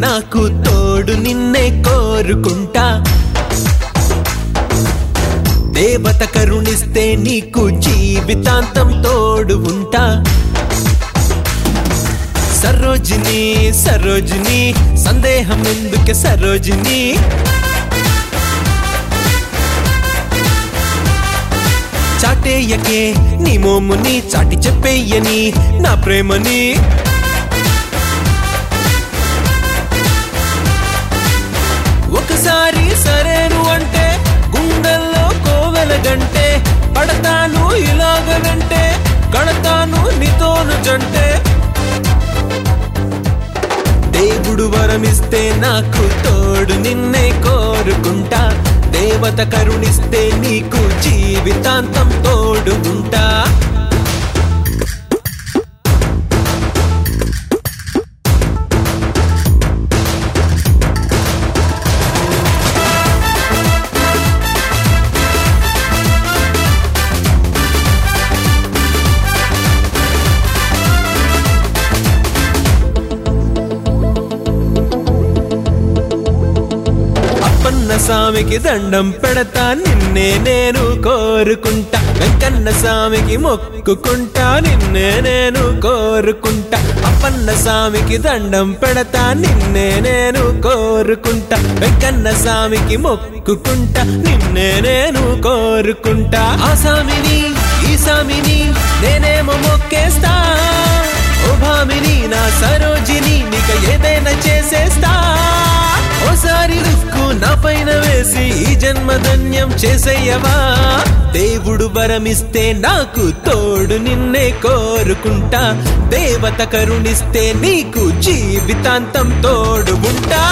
నాకు తోడు నిన్నే కోరుకుంటా దేవత కరుణిస్తే నీకు జీవితాంతం తోడు ఉంటా సరోజిని సరోజిని సందేహం ఎందుకే సరోజిని చాటేయకే నీ మోముని చాటి చెప్పేయని నా ప్రేమని ఒకసారి సరేను అంటే గుండెల్లో కోవెల గంటే పడతాను ఇలాగ వెంటే కడతాను నీతోను జంటే దేవుడు వరమిస్తే నాకు తోడు నిన్నే కోరుకుంటా దేవత కరుణిస్తే నీకు జీవితాంతం తోడు ఉంటా అప్పన్న స్వామికి దండం పెడతా నిన్నే నేను కోరుకుంటా వెంకన్న స్వామికి మొక్కుకుంటా నిన్నే నేను కోరుకుంటా అప్పన్న స్వామికి దండం పెడతా నిన్నే నేను కోరుకుంటా వెంకన్న స్వామికి మొక్కుకుంటా నిన్నే నేను కోరుకుంటా ఆ స్వామిని ఈ స్వామిని నేనేమో మొక్కేస్తా ఓ భామిని నా సరోజిని నీక ఏదైనా చేసేస్తా ఓసారి రుక్కు నా పైన వేసి ఈ జన్మధన్యం చేసేయవా దేవుడు వరమిస్తే నాకు తోడు నిన్నే కోరుకుంటా దేవత కరుణిస్తే నీకు జీవితాంతం తోడు ఉంటా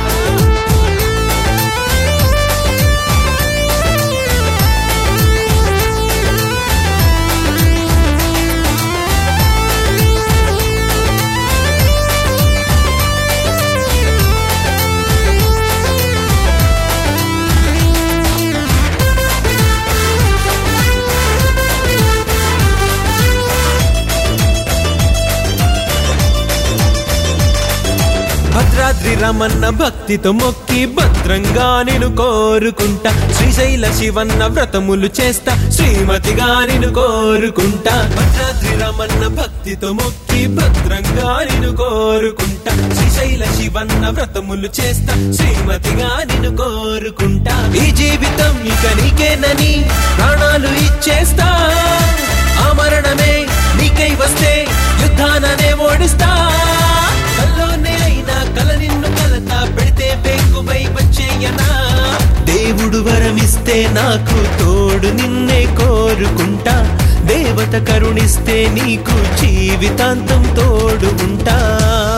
భద్రాద్రి రమన్న భక్తితో మొక్కి భద్రంగా నేను కోరుకుంటా శ్రీశైల శివన్న వ్రతములు చేస్తా శ్రీమతిగా నేను కోరుకుంటా భద్రాద్రి రమన్న భక్తితో మొక్కి భద్రంగా నేను కోరుకుంటా శ్రీశైల శివన్న వ్రతములు చేస్తా శ్రీమతిగా నేను కోరుకుంటా ఈ జీవితం ఇక నీకేనని ప్రాణాలు ఇచ్చేస్తా ఆ మరణమే నీకై వస్తే యుద్ధాననే ఓడిస్తా కల్లోనే అయినా కల నిన్ను కలతా పెడితే పెంకుపై వచ్చేయనా దేవుడు వరమిస్తే నాకు తోడు నిన్నే కోరుకుంటా దేవత కరుణిస్తే నీకు జీవితాంతం తోడు ఉంటా